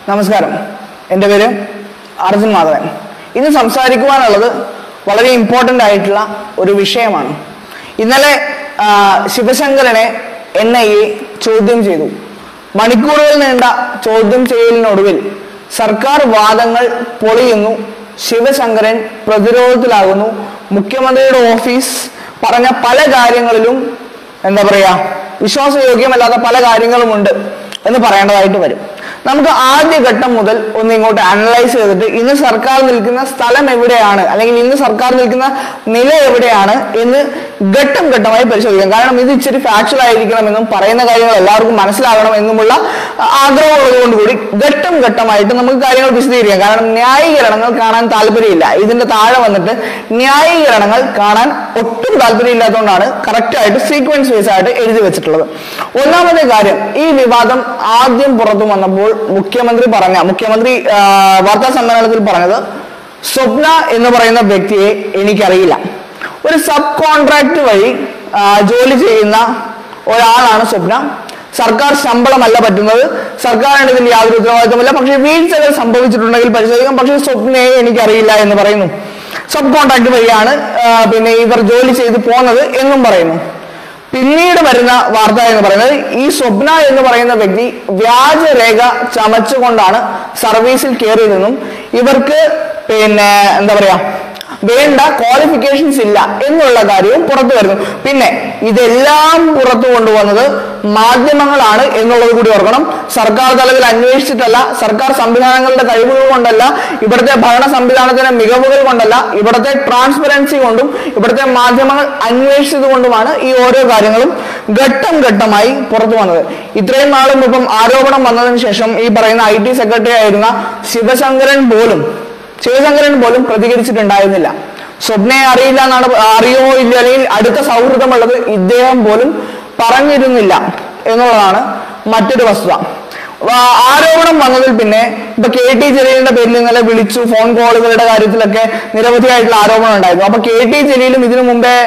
നമസ്കാരം എൻ്റെ പേര് അർജുൻ മാധവൻ ഇന്ന് സംസാരിക്കുവാനുള്ളത് വളരെ ഇമ്പോർട്ടൻ്റ് ആയിട്ടുള്ള ഒരു വിഷയമാണ് ഇന്നലെ ആ, ശിവശങ്കരനെ എൻ ഐ എ ചോദ്യം ചെയ്തു മണിക്കൂറുകൾ നീണ്ട ചോദ്യം ചെയ്യലിനൊടുവിൽ സർക്കാർ വാദങ്ങൾ പൊളിയുന്നു ശിവശങ്കരൻ പ്രതിരോധത്തിലാകുന്നു മുഖ്യമന്ത്രിയുടെ ഓഫീസ് പറഞ്ഞ പല കാര്യങ്ങളിലും എന്താ പറയാ വിശ്വാസയോഗ്യമല്ലാത്ത പല കാര്യങ്ങളുമുണ്ട് എന്ന് പറയേണ്ടതായിട്ട് വരും നമുക്ക് ആദ്യ ഘട്ടം മുതൽ ഒന്ന് ഇങ്ങോട്ട് അനലൈസ് ചെയ്തിട്ട് ഇന്ന് സർക്കാർ നിൽക്കുന്ന സ്ഥലം എവിടെയാണ് അല്ലെങ്കിൽ ഇന്ന് സർക്കാർ നിൽക്കുന്ന നില എവിടെയാണ് എന്ന് ഘട്ടം ഘട്ടമായി പരിശോധിക്കാം കാരണം ഇത് ഇച്ചിരി ഫാക്ച്വൽ ആയിരിക്കണമെന്നും പറയുന്ന കാര്യങ്ങൾ എല്ലാവർക്കും മനസ്സിലാകണം എന്നുമുള്ള ആഗ്രഹമുള്ളത് കൂടി ഘട്ടം ഘട്ടമായിട്ട് നമുക്ക് കാര്യങ്ങൾ വിശദീകരിക്കാം കാരണം ന്യായീകരണങ്ങൾ കാണാൻ താല്പര്യമില്ല ഇതിന്റെ താഴെ വന്നിട്ട് ന്യായീകരണങ്ങൾ കാണാൻ ഒട്ടും താല്പര്യമില്ലാത്തതുകൊണ്ടാണ് കറക്റ്റ് ആയിട്ട് സീക്വൻസ് വൈസ് ആയിട്ട് എഴുതി വെച്ചിട്ടുള്ളത് ഒന്നാമത്തെ കാര്യം ഈ വിവാദം ആദ്യം പുറത്തു വന്നപ്പോൾ മുഖ്യമന്ത്രി പറഞ്ഞ മുഖ്യമന്ത്രി ആ, വാർത്താ സമ്മേളനത്തിൽ പറഞ്ഞത് സ്വപ്ന എന്ന് പറയുന്ന വ്യക്തിയെ എനിക്കറിയില്ല ഒരു സബ് കോൺട്രാക്ട് വഴി ആ, ജോലി ചെയ്യുന്ന ഒരാളാണ് സ്വപ്ന സർക്കാർ ശമ്പളമല്ല പറ്റുന്നത് സർക്കാരിന് ഇതിൽ യാതൊരു ഉത്തരവാദിത്തമില്ല പക്ഷേ വീഴ്ചകൾ സംഭവിച്ചിട്ടുണ്ടെങ്കിൽ പരിശോധിക്കാം പക്ഷേ സ്വപ്നയെ എനിക്കറിയില്ല എന്ന് പറയുന്നു സബ് കോൺട്രാക്ട് വഴിയാണ് ആ, പിന്നെ ഇവർ ജോലി ചെയ്ത് പോകുന്നത് എന്നും പറയുന്നു പിന്നീട് വരുന്ന വാർത്ത എന്ന് പറയുന്നത് ഈ സ്വപ്ന എന്ന് പറയുന്ന വ്യക്തി വ്യാജരേഖ ചമച്ചുകൊണ്ടാണ് സർവീസിൽ കയറിയതെന്നും ഇവർക്ക് പിന്നെ എന്താ പറയാ വേണ്ട ക്വാളിഫിക്കേഷൻസ് ഇല്ല എന്നുള്ള കാര്യവും പുറത്തു വരുന്നു പിന്നെ ഇതെല്ലാം പുറത്തു കൊണ്ടുവന്നത് മാധ്യമങ്ങളാണ് എന്നുള്ളത് കൂടി ഓർക്കണം സർക്കാർ തലത്തിൽ അന്വേഷിച്ചിട്ടല്ല സർക്കാർ സംവിധാനങ്ങളുടെ കഴിവുകൾ കൊണ്ടല്ല ഇവിടുത്തെ ഭരണ സംവിധാനത്തിന്റെ മികവുകൾ കൊണ്ടല്ല ഇവിടുത്തെ ട്രാൻസ്പെറൻസി കൊണ്ടും ഇവിടുത്തെ മാധ്യമങ്ങൾ അന്വേഷിച്ചത് കൊണ്ടുമാണ് ഈ ഓരോ കാര്യങ്ങളും ഘട്ടം ഘട്ടമായി പുറത്തു വന്നത് ഇത്രയും നാളും ഇപ്പം ആരോപണം വന്നതിന് ശേഷം ഈ പറയുന്ന ഐ ടി സെക്രട്ടറി ആയിരുന്ന ശിവശങ്കരൻ പോലും ശിവശങ്കരൻ പോലും പ്രതികരിച്ചിട്ടുണ്ടായിരുന്നില്ല സ്വപ്നയെ അറിയില്ല എന്നാണ് അറിയുമോ ഇല്ല അല്ലെങ്കിൽ അടുത്ത സൗഹൃദമുള്ളത് ഇദ്ദേഹം പോലും പറഞ്ഞിരുന്നില്ല എന്നുള്ളതാണ് മറ്റൊരു വസ്തുത ആ, ആരോപണം വന്നതിൽ പിന്നെ ഇപ്പൊ കെ ടി ജലീലിന്റെ പേരിൽ ഇന്നലെ വിളിച്ചു ഫോൺ കോളുകളുടെ കാര്യത്തിലൊക്കെ നിരവധിയായിട്ടുള്ള ആരോപണം ഉണ്ടായിരുന്നു അപ്പൊ കെ ടി ജലീലും ഇതിനു മുമ്പേ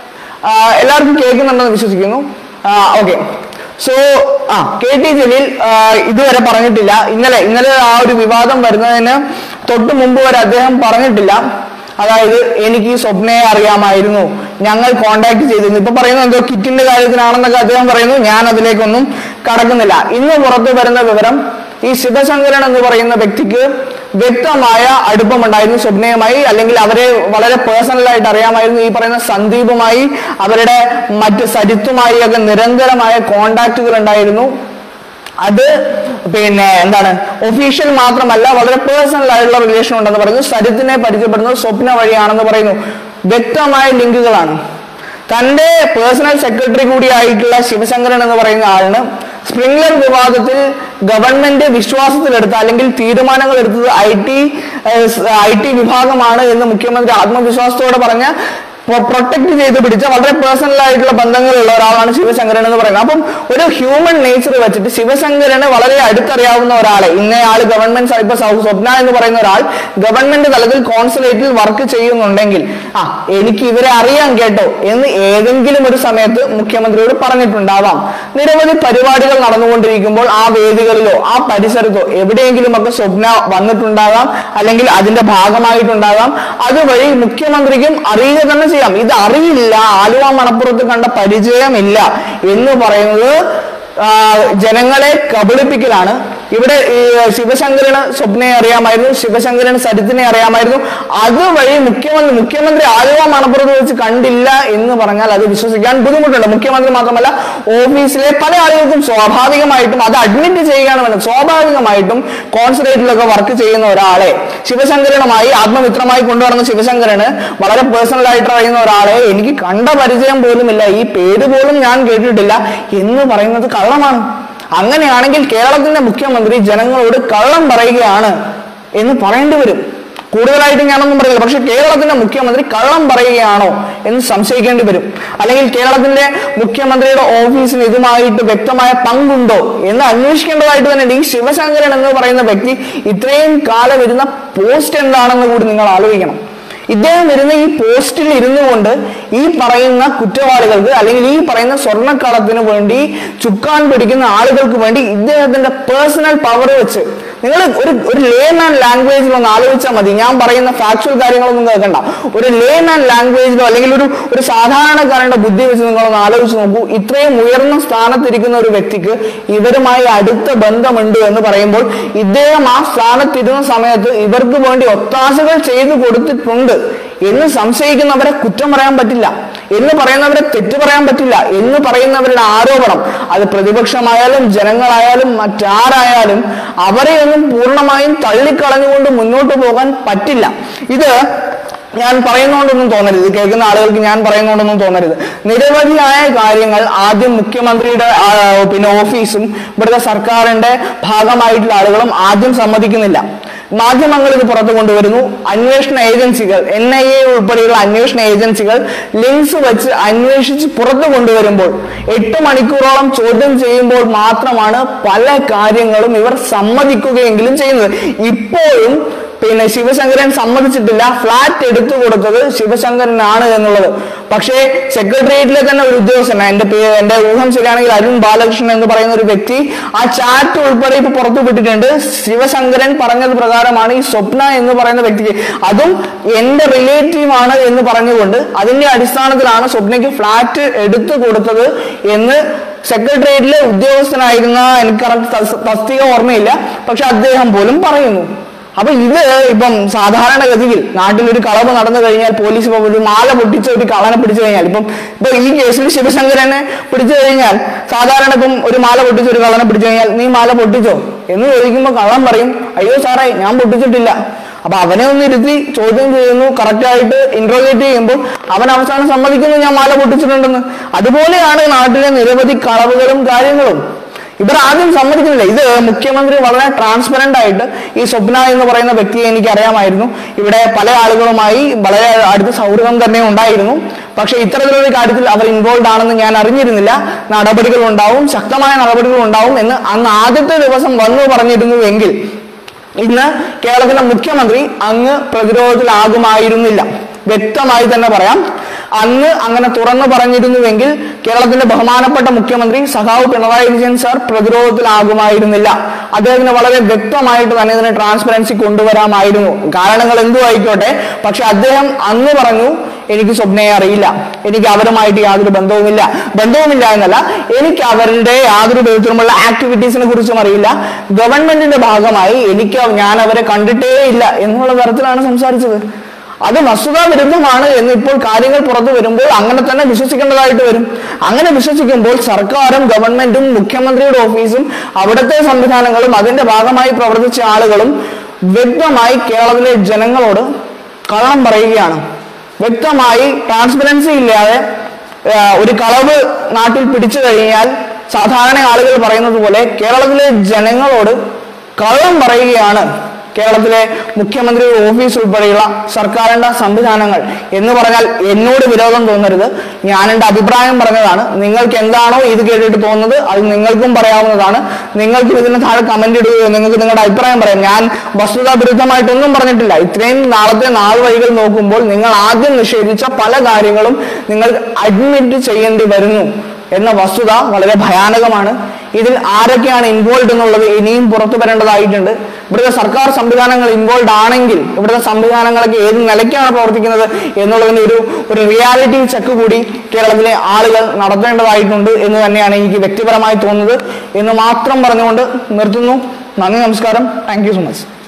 ആ, എല്ലാവർക്കും കേൾക്കുന്നുണ്ടെന്ന് വിശ്വസിക്കുന്നു ഓക്കെ സോ ആ കെ ടി ജലീൽ ആ, ഇതുവരെ പറഞ്ഞിട്ടില്ല ഇന്നലെ ഇന്നലെ ആ ഒരു വിവാദം വരുന്നതിന് തൊട്ട് മുമ്പ് വരെ അദ്ദേഹം പറഞ്ഞിട്ടില്ല അതായത് എനിക്ക് ഈ സ്വപ്നയെ അറിയാമായിരുന്നു ഞങ്ങൾ കോണ്ടാക്ട് ചെയ്തിരുന്നു ഇപ്പൊ പറയുന്നത് എന്തോ കിറ്റിന്റെ കാര്യത്തിനാണെന്നൊക്കെ അദ്ദേഹം പറയുന്നു ഞാൻ അതിലേക്കൊന്നും കടക്കുന്നില്ല ഇന്ന് പുറത്തു വരുന്ന വിവരം ഈ ശിവശങ്കരൻ എന്ന് പറയുന്ന വ്യക്തിക്ക് വ്യക്തമായ അടുപ്പമുണ്ടായിരുന്നു സ്വപ്നയുമായി അല്ലെങ്കിൽ അവരെ വളരെ പേഴ്സണലായിട്ട് അറിയാമായിരുന്നു ഈ പറയുന്ന സന്ദീപുമായി അവരുടെ മറ്റ് സരിത്തുമായി ഒക്കെ നിരന്തരമായ കോണ്ടാക്റ്റുകൾ ഉണ്ടായിരുന്നു അത് പിന്നെ എന്താണ് ഒഫീഷ്യൽ മാത്രമല്ല വളരെ പേഴ്സണൽ ആയിട്ടുള്ള റിലേഷൻ ഉണ്ടെന്ന് പറയുന്നു സരിത്തിനെ പരിചയപ്പെടുന്നത് സ്വപ്ന വഴിയാണെന്ന് പറയുന്നു വ്യക്തമായ ലിങ്കുകളാണ് തന്റെ പേഴ്സണൽ സെക്രട്ടറി കൂടിയായിട്ടുള്ള ശിവശങ്കരൻ എന്ന് പറയുന്ന ആളിന് സ്പ്രിംഗ്ലർ വിവാദത്തിൽ ഗവൺമെന്റ് വിശ്വാസത്തിലെടുത്ത അല്ലെങ്കിൽ തീരുമാനങ്ങൾ എടുത്തത് ഐ ടി ഐ ടി വിഭാഗമാണ് എന്ന് മുഖ്യമന്ത്രി ആത്മവിശ്വാസത്തോടെ പറഞ്ഞ പ്രൊട്ടക്ട് ചെയ്ത് പിടിച്ച വളരെ പേഴ്സണൽ ആയിട്ടുള്ള ബന്ധങ്ങളുള്ള ഒരാളാണ് ശിവശങ്കരൻ എന്ന് പറയുന്നത് അപ്പം ഒരു ഹ്യൂമൻ നേച്ചർ വെച്ചിട്ട് ശിവശങ്കരന് വളരെ അടുത്തറിയാവുന്ന ഒരാളെ ഇന്ന ആള് ഗവൺമെന്റ് ഇപ്പൊ സൗ- സ്വപ്ന എന്ന് പറയുന്ന ഒരാൾ ഗവൺമെന്റ് തലത്തിൽ കോൺസുലേറ്റിൽ വർക്ക് ചെയ്യുന്നുണ്ടെങ്കിൽ ആ എനിക്ക് ഇവരെ അറിയാൻ കേട്ടോ എന്ന് ഏതെങ്കിലും ഒരു സമയത്ത് മുഖ്യമന്ത്രിയോട് പറഞ്ഞിട്ടുണ്ടാവാം നിരവധി പരിപാടികൾ നടന്നുകൊണ്ടിരിക്കുമ്പോൾ ആ വേദികളിലോ ആ പരിസരത്തോ എവിടെയെങ്കിലും ഒക്കെ സ്വപ്ന വന്നിട്ടുണ്ടാകാം അല്ലെങ്കിൽ അതിന്റെ ഭാഗമായിട്ടുണ്ടാകാം അതുവഴി മുഖ്യമന്ത്രിക്കും അറിയുക തന്നെ ചെയ്യാം ഇത് അറിയില്ല ആലുവ മണപ്പുറത്ത് കണ്ട പരിചയമില്ല എന്ന് പറയുന്നത് ആ, ജനങ്ങളെ കബളിപ്പിക്കലാണ് ഇവിടെ ഈ ശിവശങ്കരന് സ്വപ്നയെ അറിയാമായിരുന്നു ശിവശങ്കരന് സരിത്തിനെ അറിയാമായിരുന്നു അതുവഴി മുഖ്യമന്ത്രി മുഖ്യമന്ത്രി ആലുവ മണപ്പുറത്ത് വെച്ച് കണ്ടില്ല എന്ന് പറഞ്ഞാൽ അത് വിശ്വസിക്കാൻ ബുദ്ധിമുട്ടുണ്ട് മുഖ്യമന്ത്രി മാത്രമല്ല ഓഫീസിലെ പല ആളുകൾക്കും സ്വാഭാവികമായിട്ടും അത് അഡ്മിറ്റ് ചെയ്യുകയാണ് വേണ്ടത് സ്വാഭാവികമായിട്ടും കോൺസുലേറ്റിലൊക്കെ വർക്ക് ചെയ്യുന്ന ഒരാളെ ശിവശങ്കരനുമായി ആത്മമിത്രമായി കൊണ്ടുവരുന്ന ശിവശങ്കരന് വളരെ പേഴ്സണൽ ആയിട്ട് അറിയുന്ന ഒരാളെ എനിക്ക് കണ്ട പരിചയം പോലുമില്ല ഈ പേര് പോലും ഞാൻ കേട്ടിട്ടില്ല എന്ന് പറയുന്നത് കള്ളമാണ് അങ്ങനെയാണെങ്കിൽ കേരളത്തിന്റെ മുഖ്യമന്ത്രി ജനങ്ങളോട് കള്ളം പറയുകയാണ് എന്ന് പറയേണ്ടി വരും കൂടുതലായിട്ട് ഞാനൊന്നും പറയില്ല പക്ഷെ കേരളത്തിന്റെ മുഖ്യമന്ത്രി കള്ളം പറയുകയാണോ എന്ന് സംശയിക്കേണ്ടി വരും അല്ലെങ്കിൽ കേരളത്തിന്റെ മുഖ്യമന്ത്രിയുടെ ഓഫീസിന് ഇതുമായിട്ട് വ്യക്തമായ പങ്കുണ്ടോ എന്ന് അന്വേഷിക്കേണ്ടതായിട്ട് തന്നെ ഉണ്ട്. ഈ ശിവശങ്കരൻ എന്ന് പറയുന്ന വ്യക്തി ഇത്രയും കാലം ഇരുന്ന പോസ്റ്റ് എന്താണെന്ന് കൂടി നിങ്ങൾ ആലോചിക്കണം ഇദ്ദേഹം വരുന്ന ഈ പോസ്റ്റിൽ ഇരുന്നു കൊണ്ട് ഈ പറയുന്ന കുറ്റവാളികൾക്ക് അല്ലെങ്കിൽ ഈ പറയുന്ന സ്വർണ്ണക്കടത്തിന് വേണ്ടി ചുക്കാൻ പിടിക്കുന്ന ആളുകൾക്ക് വേണ്ടി ഇദ്ദേഹത്തിന്റെ പേഴ്സണൽ പവർ വെച്ച് നിങ്ങൾ ഒരു ഒരു ലേമാൻ ലാംഗ്വേജിൽ ഒന്ന് ആലോചിച്ചാൽ മതി ഞാൻ പറയുന്ന ഫാക്ച്വൽ കാര്യങ്ങളൊന്നും കേൾക്കണ്ട ഒരു ലേമാൻ ലാംഗ്വേജിലോ അല്ലെങ്കിൽ ഒരു ഒരു സാധാരണക്കാരന്റെ ബുദ്ധി വെച്ച് നിങ്ങളൊന്ന് ആലോചിച്ച് നോക്കൂ ഇത്രയും ഉയർന്ന സ്ഥാനത്തിരിക്കുന്ന ഒരു വ്യക്തിക്ക് ഇവരുമായി അടുത്ത ബന്ധമുണ്ട് എന്ന് പറയുമ്പോൾ ഇദ്ദേഹം ആ സ്ഥാനത്തിരുന്ന സമയത്ത് ഇവർക്ക് വേണ്ടി ഒത്താശകൾ ചെയ്തു കൊടുത്തിട്ടുണ്ട് എന്ന് സംശയിക്കുന്നവരെ കുറ്റം പറയാൻ പറ്റില്ല എന്ന് പറയുന്നവരെ തെറ്റ് പറയാൻ പറ്റില്ല എന്ന് പറയുന്നവരുടെ ആരോപണം അത് പ്രതിപക്ഷമായാലും ജനങ്ങളായാലും മറ്റാരായാലും അവരെ ഒന്നും പൂർണ്ണമായും തള്ളിക്കളഞ്ഞുകൊണ്ട് മുന്നോട്ട് പോകാൻ പറ്റില്ല ഇത് ഞാൻ പറയുന്നതുകൊണ്ടൊന്നും തോന്നരുത് കേൾക്കുന്ന ആളുകൾക്ക് ഞാൻ പറയുന്നതുകൊണ്ടൊന്നും തോന്നരുത് നിരവധിയായ കാര്യങ്ങൾ ആദ്യം മുഖ്യമന്ത്രിയുടെ ആ, പിന്നെ ഓഫീസും ഇവിടുത്തെ സർക്കാരിന്റെ ഭാഗമായിട്ടുള്ള ആളുകളും ആദ്യം സമ്മതിക്കുന്നില്ല മാധ്യമങ്ങൾ ഇത് പുറത്തു കൊണ്ടുവരുന്നു അന്വേഷണ ഏജൻസികൾ എൻ ഐ എ ഉൾപ്പെടെയുള്ള അന്വേഷണ ഏജൻസികൾ ലിങ്ക്സ് വെച്ച് അന്വേഷിച്ച് പുറത്തു കൊണ്ടുവരുമ്പോൾ എട്ട് മണിക്കൂറോളം ചോദ്യം ചെയ്യുമ്പോൾ മാത്രമാണ് പല കാര്യങ്ങളും ഇവർ സമ്മതിക്കുകയെങ്കിലും ചെയ്യുന്നത് ഇപ്പോഴും പിന്നെ ശിവശങ്കരൻ സമ്മതിച്ചിട്ടില്ല ഫ്ലാറ്റ് എടുത്തു കൊടുത്തത് ശിവശങ്കരനാണ് എന്നുള്ളത് പക്ഷേ സെക്രട്ടേറിയറ്റിലെ തന്നെ ഒരു ഉദ്യോഗസ്ഥൻ എന്റെ പേര് എന്റെ ഊഹം ശരിയാണെങ്കിൽ അരുൺ ബാലകൃഷ്ണൻ എന്ന് പറയുന്ന ഒരു വ്യക്തി ആ ചാറ്റ് ഉൾപ്പെടെ ഇപ്പൊ പുറത്തു വിട്ടിട്ടുണ്ട് ശിവശങ്കരൻ പറഞ്ഞത് പ്രകാരമാണ് ഈ സ്വപ്ന എന്ന് പറയുന്ന വ്യക്തിക്ക് അതും എന്റെ റിലേറ്റീവ് ആണ് എന്ന് പറഞ്ഞുകൊണ്ട് അതിന്റെ അടിസ്ഥാനത്തിലാണ് സ്വപ്നയ്ക്ക് ഫ്ലാറ്റ് എടുത്തു കൊടുത്തത് എന്ന് സെക്രട്ടേറിയറ്റിലെ ഉദ്യോഗസ്ഥനായിരുന്ന എനിക്ക് കറക്റ്റ് തസ്- തസ്തിക ഓർമ്മയില്ല പക്ഷെ അദ്ദേഹം പോലും പറയുന്നു അപ്പൊ ഇത് ഇപ്പം സാധാരണഗതിയിൽ നാട്ടിൽ ഒരു കളവ് നടന്നു കഴിഞ്ഞാൽ പോലീസ് ഇപ്പൊ ഒരു മാല പൊട്ടിച്ച ഒരു കള്ളനെ പിടിച്ചു കഴിഞ്ഞാൽ ഇപ്പം ഇപ്പൊ ഈ കേസിൽ ശിവശങ്കരനെ പിടിച്ചു കഴിഞ്ഞാൽ സാധാരണ ഇപ്പം ഒരു മാല പൊട്ടിച്ച ഒരു കള്ളനെ പിടിച്ചു കഴിഞ്ഞാൽ നീ മാല പൊട്ടിച്ചോ എന്ന് ചോദിക്കുമ്പോൾ കള്ളൻ പറയും അയ്യോ സാറേ ഞാൻ പൊട്ടിച്ചിട്ടില്ല അപ്പൊ അവനെ ഒന്ന് ഇരുത്തി ചോദ്യം ചെയ്യുന്നു correct ആയിട്ട് ഇന്റർവേറ്റ് ചെയ്യുമ്പോൾ അവൻ അവസാനം സമ്മതിക്കുന്നു ഞാൻ മാല പൊട്ടിച്ചിട്ടുണ്ടെന്ന് അതുപോലെയാണ് നാട്ടിലെ നിരവധി കളവുകളും കാര്യങ്ങളും ഇവർ ആദ്യം സമ്മതിക്കുന്നില്ല ഇത് മുഖ്യമന്ത്രി വളരെ ട്രാൻസ്പെറന്റ് ആയിട്ട് ഈ സ്വപ്ന എന്ന് പറയുന്ന വ്യക്തിയെ എനിക്ക് അറിയാമായിരുന്നു ഇവിടെ പല ആളുകളുമായി വളരെ അടുത്ത സൗഹൃദം തന്നെ ഉണ്ടായിരുന്നു പക്ഷെ ഇത്തരത്തിലൊരു കാര്യത്തിൽ അവർ ഇൻവോൾവ് ആണെന്ന് ഞാൻ അറിഞ്ഞിരുന്നില്ല നടപടികൾ ഉണ്ടാവും ശക്തമായ നടപടികൾ ഉണ്ടാവും എന്ന് അന്ന് ആദ്യത്തെ ദിവസം വന്നു പറഞ്ഞിരുന്നുവെങ്കിൽ ഇന്ന് കേരളത്തിലെ മുഖ്യമന്ത്രി അങ്ങ് പ്രതിരോധത്തിലാകുമായിരുന്നില്ല വ്യക്തമായി തന്നെ പറയാം അന്ന് അങ്ങനെ തുറന്നു പറഞ്ഞിരുന്നുവെങ്കിൽ കേരളത്തിന്റെ ബഹുമാനപ്പെട്ട മുഖ്യമന്ത്രി സഖാവ് പിണറായി വിജയൻ സാർ പ്രതിരോധത്തിലാകുമായിരുന്നില്ല അദ്ദേഹത്തിന് വളരെ വ്യക്തമായിട്ട് തന്നെ ഇതിന് ട്രാൻസ്പെറൻസി കൊണ്ടുവരാമായിരുന്നു കാരണങ്ങൾ എന്തു ആയിക്കോട്ടെ പക്ഷെ അദ്ദേഹം അന്ന് പറഞ്ഞു എനിക്ക് സ്വപ്നയെ അറിയില്ല എനിക്ക് അവരുമായിട്ട് യാതൊരു ബന്ധവുമില്ല ബന്ധവുമില്ല എന്നല്ല എനിക്ക് അവരുടെ യാതൊരു വിധത്തിലുമുള്ള ആക്ടിവിറ്റീസിനെ കുറിച്ചും അറിയില്ല ഗവൺമെന്റിന്റെ ഭാഗമായി എനിക്ക് ഞാൻ അവരെ കണ്ടിട്ടേ ഇല്ല എന്നുള്ള തരത്തിലാണ് സംസാരിച്ചത് അത് വസ്തുതാ വിരുദ്ധമാണ് എന്ന് ഇപ്പോൾ കാര്യങ്ങൾ പുറത്തു വരുമ്പോൾ അങ്ങനെ തന്നെ വിശ്വസിക്കേണ്ടതായിട്ട് വരും അങ്ങനെ വിശ്വസിക്കുമ്പോൾ സർക്കാരും ഗവൺമെന്റും മുഖ്യമന്ത്രിയുടെ ഓഫീസും അവിടുത്തെ സംവിധാനങ്ങളും അതിന്റെ ഭാഗമായി പ്രവർത്തിച്ച ആളുകളും വ്യക്തമായി കേരളത്തിലെ ജനങ്ങളോട് കള്ളം പറയുകയാണ് വ്യക്തമായി ട്രാൻസ്പെറൻസി ഇല്ലാതെ ആ, ഒരു കളവ് നാട്ടിൽ പിടിച്ചു കഴിഞ്ഞാൽ സാധാരണ ആളുകൾ പറയുന്നത് പോലെ കേരളത്തിലെ ജനങ്ങളോട് കള്ളം പറയുകയാണ് കേരളത്തിലെ മുഖ്യമന്ത്രിയുടെ ഓഫീസ് ഉൾപ്പെടെയുള്ള സർക്കാരിന്റെ സംവിധാനങ്ങൾ എന്ന് പറഞ്ഞാൽ എന്നോട് വിരോധം തോന്നരുത് ഞാൻ എൻ്റെ അഭിപ്രായം പറഞ്ഞതാണ് നിങ്ങൾക്ക് എന്താണോ ഇത് കേട്ടിട്ട് തോന്നുന്നത് അത് നിങ്ങൾക്കും പറയാവുന്നതാണ് നിങ്ങൾക്ക് ഇതിന് താഴെ കമന്റ് ഇടുകയോ നിങ്ങൾക്ക് നിങ്ങളുടെ അഭിപ്രായം പറയാം ഞാൻ വസ്തുതാ വിരുദ്ധമായിട്ടൊന്നും പറഞ്ഞിട്ടില്ല ഇത്രയും നാളത്തെ നാൾ വഴികൾ നോക്കുമ്പോൾ നിങ്ങൾ ആദ്യം നിഷേധിച്ച പല കാര്യങ്ങളും നിങ്ങൾ അഡ്മിറ്റ് ചെയ്യേണ്ടി വരുന്നു എന്ന വസ്തുത വളരെ ഭയാനകമാണ് ഇതിൽ ആരൊക്കെയാണ് ഇൻവോൾവ് എന്നുള്ളത് ഇനിയും പുറത്തു വരേണ്ടതായിട്ടുണ്ട് ഇവിടുത്തെ സർക്കാർ സംവിധാനങ്ങൾ ഇൻവോൾവ് ആണെങ്കിൽ ഇവിടുത്തെ സംവിധാനങ്ങളൊക്കെ ഏത് നിലയ്ക്കാണ് പ്രവർത്തിക്കുന്നത് എന്നുള്ളതിന്റെ ഒരു ഒരു റിയാലിറ്റി ചെക്ക് കൂടി കേരളത്തിലെ ആളുകൾ നടത്തേണ്ടതായിട്ടുണ്ട് എന്ന് തന്നെയാണ് എനിക്ക് വ്യക്തിപരമായി തോന്നുന്നത് എന്ന് മാത്രം പറഞ്ഞുകൊണ്ട് നിർത്തുന്നു നന്ദി നമസ്കാരം താങ്ക് യു സോ മച്ച്